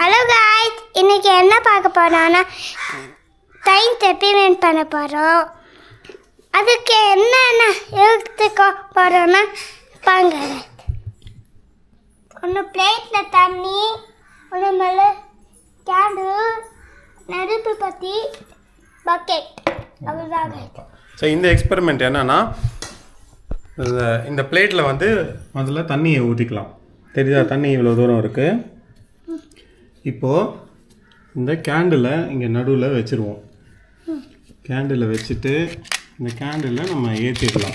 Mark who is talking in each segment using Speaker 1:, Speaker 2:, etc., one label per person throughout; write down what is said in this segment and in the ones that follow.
Speaker 1: Hello guys இன்னைக்கு என்ன பார்க்க போறோம்னா டைம் எக்ஸ்பெரிமெண்ட் பண்ண போகிறோம் அதுக்கு என்னென்ன எடுத்துக்க போகிறோம்னா பாங்க ஒன்று பிளேட்டில் தண்ணி ஒன்று மேலே கேண்டில் நெருப்பு பற்றி பக்கெட் அவ்வளோதான் guys.
Speaker 2: ஸோ இந்த எக்ஸ்பெரிமெண்ட் என்னன்னா இந்த இந்த பிளேட்டில் வந்து முதல்ல தண்ணியை ஊற்றிக்கலாம் தெரியுதா தண்ணி இவ்வளோ தூரம் இருக்குது இப்போது இந்த கேண்டிலை இங்கே நடுவில் வச்சுருவோம் கேண்டிலை வச்சுட்டு இந்த கேண்டிலை நம்ம ஏற்றிடலாம்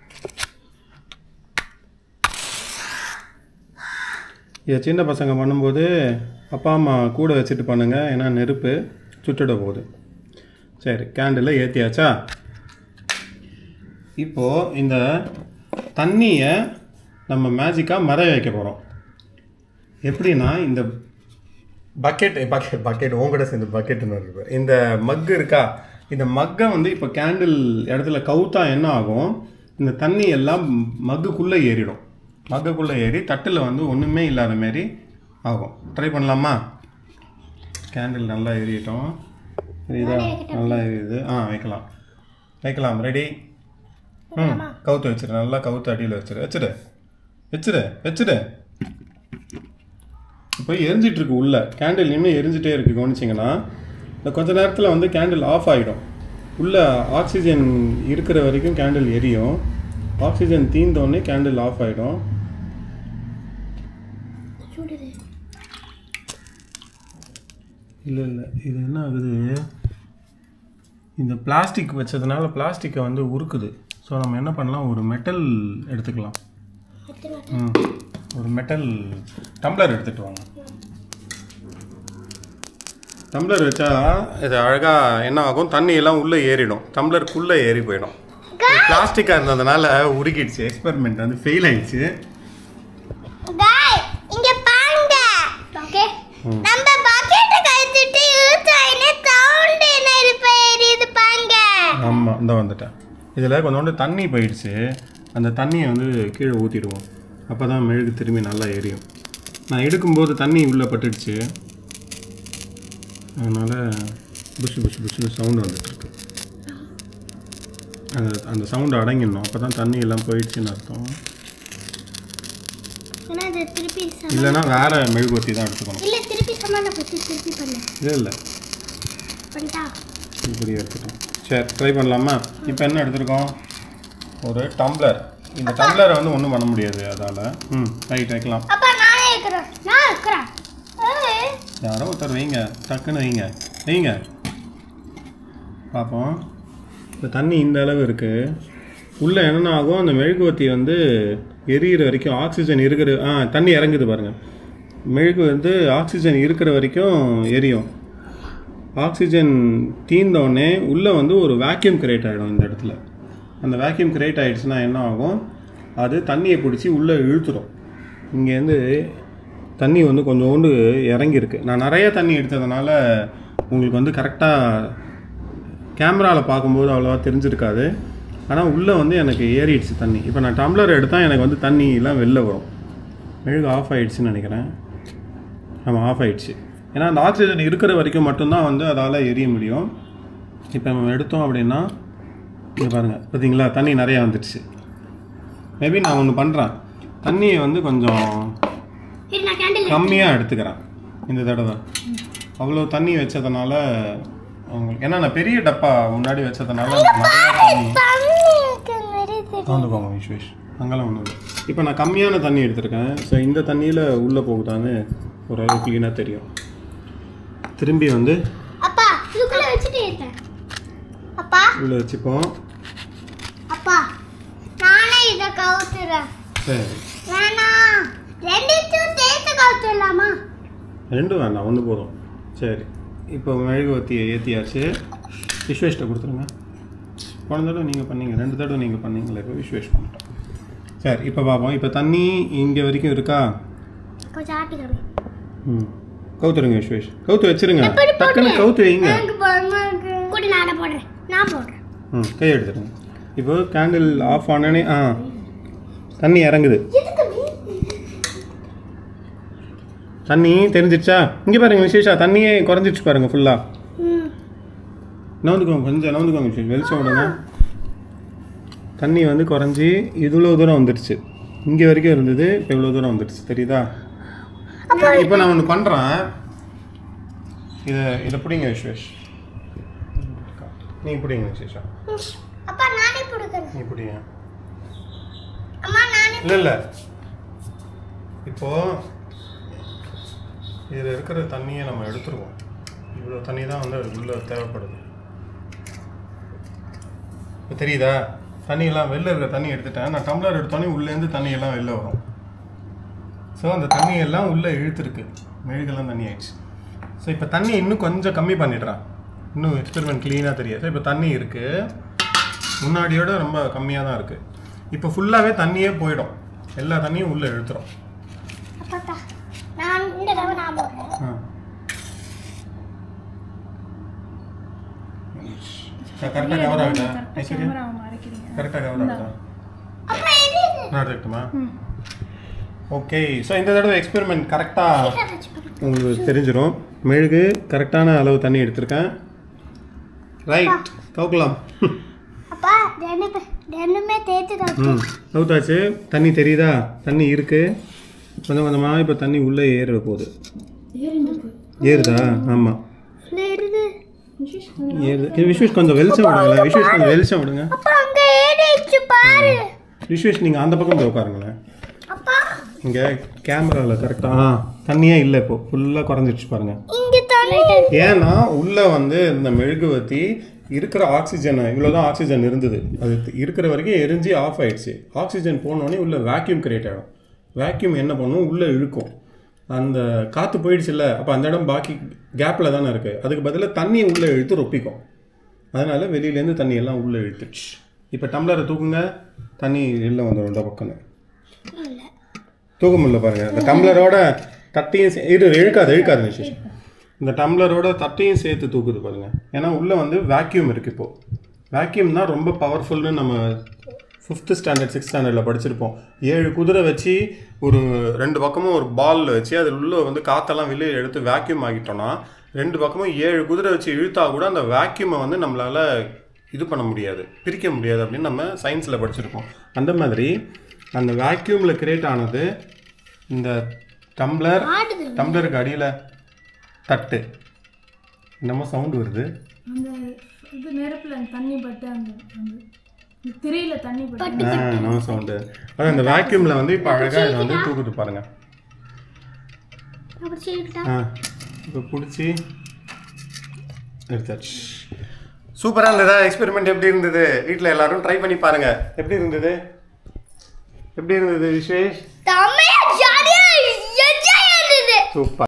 Speaker 2: இதை சின்ன பசங்க பண்ணும்போது அப்பா அம்மா கூட வச்சுட்டு பண்ணுங்க ஏன்னா நெருப்பு சுட்டுட போகுது சரி கேண்டிலை ஏற்றியாச்சா இப்போது இந்த தண்ணியை நம்ம மேஜிக்காக மறைய வைக்க போகிறோம் எப்படின்னா இந்த பக்கெட் பக்கெட் பக்கெட் உங்கள்கிட்ட சேர்ந்து பக்கெட்டுன்னு இருக்கு இந்த மக் இருக்கா இந்த மக்கை வந்து இப்போ கேண்டில் இடத்துல கவுத்தா என்ன ஆகும் இந்த தண்ணி எல்லாம் மக்குக்குள்ளே ஏறிடும் மக்குக்குள்ளே ஏறி தட்டில் வந்து ஒன்றுமே இல்லாத மாரி ஆகும் ட்ரை பண்ணலாமா கேண்டில் நல்லா எரியட்டும் எரியுதா நல்லா எரியுது ஆ வைக்கலாம் வைக்கலாம் ரெடி ம் கவுத்து வச்சிரு நல்லா கவுத்து அடியில் வச்சிரு வச்சிரு வச்சிரு வச்சிரு இப்போ எரிஞ்சிட்டு இருக்கு உள்ள கேண்டில் இன்னும் எரிஞ்சிட்டே இருக்கு கவனிச்சிங்கன்னா இந்த கொஞ்ச நேரத்தில் வந்து கேண்டில் ஆஃப் ஆகிடும் உள்ள ஆக்சிஜன் இருக்கிற வரைக்கும் கேண்டில் எரியும் ஆக்சிஜன் தீர்ந்தோடனே கேண்டில் ஆஃப் ஆகிடும் இல்லை இல்லை இது என்ன ஆகுது இந்த பிளாஸ்டிக் வச்சதுனால பிளாஸ்டிக்கை வந்து உருக்குது ஸோ நம்ம என்ன பண்ணலாம் ஒரு மெட்டல் எடுத்துக்கலாம் ம் ஒரு மெட்டல் டம்ளர் எடுத்துகிட்டு வாங்க டம்ளர் வச்சா இது அழகாக என்ன ஆகும் தண்ணி எல்லாம் உள்ளே ஏறிடும் டம்ளருக்குள்ளே ஏறி போயிடும் பிளாஸ்டிக்காக இருந்ததுனால உருகிடுச்சு எக்ஸ்பெரிமெண்ட் வந்து ஃபெயில் ஆயிடுச்சு
Speaker 1: Guys, இங்க பாருங்க ஓகே நம்ம பக்கெட்டை கழுத்திட்டு இழுத்தாயினே சவுண்ட் என்ன இருப்ப எரியுது பாருங்க
Speaker 2: ஆமாம் இந்த வந்துட்டேன் இதில் கொஞ்சோண்டு தண்ணி போயிடுச்சு அந்த தண்ணியை வந்து கீழே ஊற்றிடுவோம் அப்போ தான் மெழுகு திரும்பி நல்லா எரியும் நான் எடுக்கும்போது தண்ணி உள்ளே பட்டுடுச்சு அதனால் புஷு புஷு புஷுன்னு சவுண்டு வந்துட்டுருக்கு அந்த அந்த சவுண்டு அடங்கிடணும் அப்போ தான் தண்ணி எல்லாம் போயிடுச்சுன்னு அர்த்தம்
Speaker 1: ஏன்னா அது திருப்பி சம
Speaker 2: இல்லைன்னா வேறு மெழுகுவர்த்தி தான் எடுத்துக்கணும்
Speaker 1: இல்ல திருப்பி சமான பத்தி திருப்பி பண்ணு
Speaker 2: இல்லை இல்லை
Speaker 1: பண்ணிட்டா
Speaker 2: இப்படி எடுத்துட்டோம் சரி ட்ரை பண்ணலாமா இப்போ என்ன எடுத்திருக்கோம் ஒரு டம்ளர் இந்த டம்ளரை வந்து ஒன்றும் பண்ண முடியாது அதால் ம் ரைட் வைக்கலாம்
Speaker 1: அப்பா நானே இருக்கிறேன் நான் இருக்கிறேன் ஏய்,
Speaker 2: யாரோ ஒருத்தர் வைங்க டக்குன்னு வைங்க வைங்க பார்ப்போம் இப்போ தண்ணி இந்த அளவு இருக்குது உள்ளே என்னென்ன ஆகும் அந்த மெழுகுவர்த்தி வந்து எரியிற வரைக்கும் ஆக்சிஜன் இருக்கிற ஆ தண்ணி இறங்குது பாருங்கள் மெழுகு வந்து ஆக்சிஜன் இருக்கிற வரைக்கும் எரியும் ஆக்சிஜன் தீர்ந்தோடனே உள்ளே வந்து ஒரு வேக்யூம் கிரியேட் ஆகிடும் இந்த இடத்துல அந்த வேக்யூம் கிரியேட் ஆகிடுச்சுன்னா என்ன ஆகும் அது தண்ணியை பிடிச்சி உள்ளே இழுத்துடும் இங்கேருந்து தண்ணி வந்து கொஞ்சோண்டு இறங்கியிருக்கு நான் நிறைய தண்ணி எடுத்ததுனால உங்களுக்கு வந்து கரெக்டாக கேமராவில் பார்க்கும்போது அவ்வளோவா தெரிஞ்சிருக்காது ஆனால் உள்ளே வந்து எனக்கு ஏறிடுச்சு தண்ணி இப்போ நான் டம்ளர் எடுத்தால் எனக்கு வந்து தண்ணி எல்லாம் வெளில வரும் மெழுகு ஆஃப் ஆயிடுச்சுன்னு நினைக்கிறேன் ஆமாம் ஆஃப் ஆயிடுச்சு ஏன்னா அந்த ஆக்சிஜன் இருக்கிற வரைக்கும் மட்டும்தான் வந்து அதால் எரிய முடியும் இப்போ நம்ம எடுத்தோம் அப்படின்னா இங்கே பாருங்கள் பார்த்தீங்களா தண்ணி நிறையா வந்துடுச்சு மேபி நான் ஒன்று பண்ணுறேன் தண்ணியை வந்து கொஞ்சம்
Speaker 1: இரு நான் கேண்டில்
Speaker 2: கம்மியாக எடுத்துக்கிறேன் இந்த தடவை அவ்வளோ தண்ணி வச்சதுனால உங்களுக்கு ஏன்னா நான் பெரிய டப்பா முன்னாடி வச்சதுனால நிறைய தண்ணி
Speaker 1: தண்ணி இருக்கு நிறைய
Speaker 2: கலந்துக்கோங்க விஸ்வேஷ் அங்கெல்லாம் ஒன்றும் இல்லை இப்போ நான் கம்மியான தண்ணி எடுத்திருக்கேன் ஸோ இந்த தண்ணியில் உள்ளே போகுதான்னு ஓரளவு க்ளீனாக தெரியும் திரும்பி வந்து
Speaker 1: அப்பா இதுக்குள்ள வச்சுட்டு இருக்கேன் அப்பா
Speaker 2: உள்ளே வச்சுப்போம்
Speaker 1: அப்பா நானே இதை கவுத்துறேன்
Speaker 2: சரி
Speaker 1: வேணாம் ரெண்டுத்தையும் சேர்த்து கவுத்துடலாமா
Speaker 2: ரெண்டும் வேண்டாம் ஒன்று போதும் சரி இப்போ மெழுகுவர்த்தியை ஏற்றியாச்சு விஸ்வேஷ்ட கொடுத்துருங்க போன தடவை நீங்கள் பண்ணீங்க ரெண்டு தடவை நீங்கள் பண்ணீங்களே இப்போ விஸ்வேஷ் பண்ணிட்டோம் சரி இப்போ பார்ப்போம் இப்போ தண்ணி இங்கே வரைக்கும் இருக்கா
Speaker 1: கொஞ்சம் ஆட்டிக்கணும்
Speaker 2: ம் கவுத்துருங்க விஸ்வேஷ் கவுத்து வச்சிருங்க டக்குன்னு கவுத்து வைங்க
Speaker 1: எனக்கு பயமா இருக்கு கூட நான் போடுறேன் நான் போடுறேன்
Speaker 2: ம் கை எடுத்துருங்க இப்போ கேண்டில் ஆஃப் ஆனோடனே ஆ தண்ணி இறங்குது
Speaker 1: எதுக்கு நீ
Speaker 2: தண்ணி தெரிஞ்சிருச்சா இங்கே பாருங்க விசேஷா தண்ணியே குறைஞ்சிருச்சு பாருங்க ஃபுல்லாக
Speaker 1: ம்
Speaker 2: நவுந்துக்கோங்க கொஞ்சம் நவுந்துக்கோங்க விசேஷ் வெளிச்சம் விடுங்க தண்ணி வந்து குறைஞ்சி இவ்வளோ தூரம் வந்துடுச்சு இங்கே வரைக்கும் இருந்தது இப்போ இவ்வளோ தூரம் வந்துடுச்சு தெரியுதா இப்போ நான் ஒன்று பண்ணுறேன் இதை இதை பிடிங்க விஸ்வேஷ் நீ பிடிங்க விசேஷா
Speaker 1: அப்பா நானே கொடுக்குறேன்
Speaker 2: நீ பிடிங்க
Speaker 1: அம்மா நானே
Speaker 2: இல்லை இல்லை இப்போ இதில் இருக்கிற தண்ணியை நம்ம எடுத்துருவோம் இவ்வளோ தண்ணி தான் வந்து அது உள்ள தேவைப்படுது இப்போ தெரியுதா தண்ணியெல்லாம் வெளில இருக்கிற தண்ணி எடுத்துட்டேன் நான் டம்ளர் எடுத்தோன்னே உள்ளேருந்து தண்ணியெல்லாம் வெளில வரும் ஸோ அந்த தண்ணியெல்லாம் உள்ளே இழுத்துருக்கு மெழுகெல்லாம் தண்ணி ஆயிடுச்சு ஸோ இப்போ தண்ணி இன்னும் கொஞ்சம் கம்மி பண்ணிடுறான் இன்னும் எக்ஸ்பெரிமெண்ட் க்ளீனாக தெரியாது இப்போ தண்ணி இருக்குது முன்னாடியோட ரொம்ப கம்மியாக தான் இருக்குது இப்போ ஃபுல்லாகவே தண்ணியே போயிடும் எல்லா தண்ணியும் உள்ளே இழுத்துரும்
Speaker 1: அப்பா நான் இந்த தடவை நான் போடுறேன்
Speaker 2: ஆ கரெக்டாக கவர் ஆகுதா ஐஸ்வர்யா கரெக்டாக கவர் ஆகுதா
Speaker 1: அப்பா இது இது.
Speaker 2: நான் எடுத்துக்கிட்டுமா ஓகே ஸோ இந்த தடவை எக்ஸ்பெரிமெண்ட் கரெக்டாக
Speaker 1: இதை வச்சுக்கணும்.
Speaker 2: உங்களுக்கு தெரிஞ்சிடும் மெழுகு கரெக்டான அளவு தண்ணி எடுத்திருக்கேன் ரைட் கவுக்கலாம்
Speaker 1: அப்பா ரெண்டு ரெண்டுமே தேய்ச்சி தான்
Speaker 2: ம் கவுத்தாச்சு தண்ணி தெரியுதா தண்ணி இருக்கு கொஞ்சம் கொஞ்சமாக இப்போ தண்ணி உள்ளே ஏற போகுது ஏறுதா ஆமாம்
Speaker 1: ஏறுது
Speaker 2: ஏறுது ஏ, விஸ்வேஷ் கொஞ்சம் வெளிச்சம் விடுங்களேன் விஸ்வேஷ் கொஞ்சம் வெளிச்சம் விடுங்க
Speaker 1: அப்பா அங்க ஏறிச்சு பாரு
Speaker 2: விஸ்வேஷ் நீங்கள் அந்த பக்கம் போய் உட்காருங்களேன்
Speaker 1: அப்பா
Speaker 2: இங்கே கேமராவில் கரெக்டாக ஆ தண்ணியே இல்லை இப்போ ஃபுல்லாக குறைஞ்சிருச்சு பாருங்க
Speaker 1: இங்க தண்ணி
Speaker 2: ஏன்னா உள்ளே வந்து இந்த மெழுகுவத்தி இருக்கிற ஆக்சிஜன் இவ்வளோதான் ஆக்சிஜன் இருந்தது அது இருக்கிற வரைக்கும் எரிஞ்சு ஆஃப் ஆயிடுச்சு ஆக்சிஜன் போனோடனே உள்ள வேக்யூம் கிரியேட் ஆகிடும் வேக்யூம் என்ன பண்ணும் உள்ளே இழுக்கும் அந்த காற்று போயிடுச்சுல்ல அப்போ அந்த இடம் பாக்கி கேப்பில் தானே இருக்குது அதுக்கு பதிலாக தண்ணி உள்ளே இழுத்து ரொப்பிக்கும் அதனால வெளியிலேருந்து தண்ணி எல்லாம் உள்ளே இழுத்துச்சு இப்போ டம்ளரை தூக்குங்க தண்ணி வெளில வந்துடும் இந்த பக்கம்னு தூக்க முடியல பாருங்க இந்த டம்ளரோட தட்டையும் சே- இரு இழுக்காது இழுக்காது நிஷிஷ் இந்த டம்ளரோட தட்டையும் சேர்த்து தூக்குது பாருங்க ஏன்னா உள்ள வந்து வேக்யூம் இருக்கு இப்போ வேக்யூம் தான் ரொம்ப பவர்ஃபுல்னு நம்ம ஃபிஃப்த்து ஸ்டாண்டர்ட் சிக்ஸ்த் ஸ்டாண்டர்டில் படிச்சிருப்போம் ஏழு குதிரை வச்சு ஒரு ரெண்டு பக்கமும் ஒரு பால் வச்சு அதில் உள்ள வந்து காற்றெல்லாம் வெளியே எடுத்து வேக்யூம் ஆகிட்டோம்னா ரெண்டு பக்கமும் ஏழு குதிரை வச்சு இழுத்தா கூட அந்த வேக்யூமை வந்து நம்மளால இது பண்ண முடியாது பிரிக்க முடியாது அப்படின்னு நம்ம சயின்ஸில் படிச்சிருப்போம் அந்த மாதிரி அந்த வேக்யூமில் கிரியேட் ஆனது இந்த டம்ளர்
Speaker 1: ஆடுது
Speaker 2: டம்ளருக்கு அடியில் தட்டு என்னமோ சவுண்டு வருது
Speaker 3: அந்த இது நெருப்புல அந்த தண்ணி பட்டு அந்த அந்த இந்த திரையில தண்ணி பட்டு
Speaker 2: ஆ நோ சவுண்டு அது அந்த வேக்யூமில் வந்து இப்போ அழகாக இதை வந்து தூக்குது பாருங்க
Speaker 1: அப்படி சொல்லிக்கிட்டா
Speaker 2: ஆ இப்போ பிடிச்சி எடுத்தாச்சு சூப்பராக இருந்ததா எக்ஸ்பெரிமெண்ட் எப்படி இருந்தது வீட்டில் எல்லாரும் ட்ரை பண்ணி பாருங்க எப்படி இருந்தது எப்படி இருந்தது விஸ்வேஷ்
Speaker 1: தமிழ் ஜாலியா என்ஜாய் இருந்தது
Speaker 2: சூப்பர்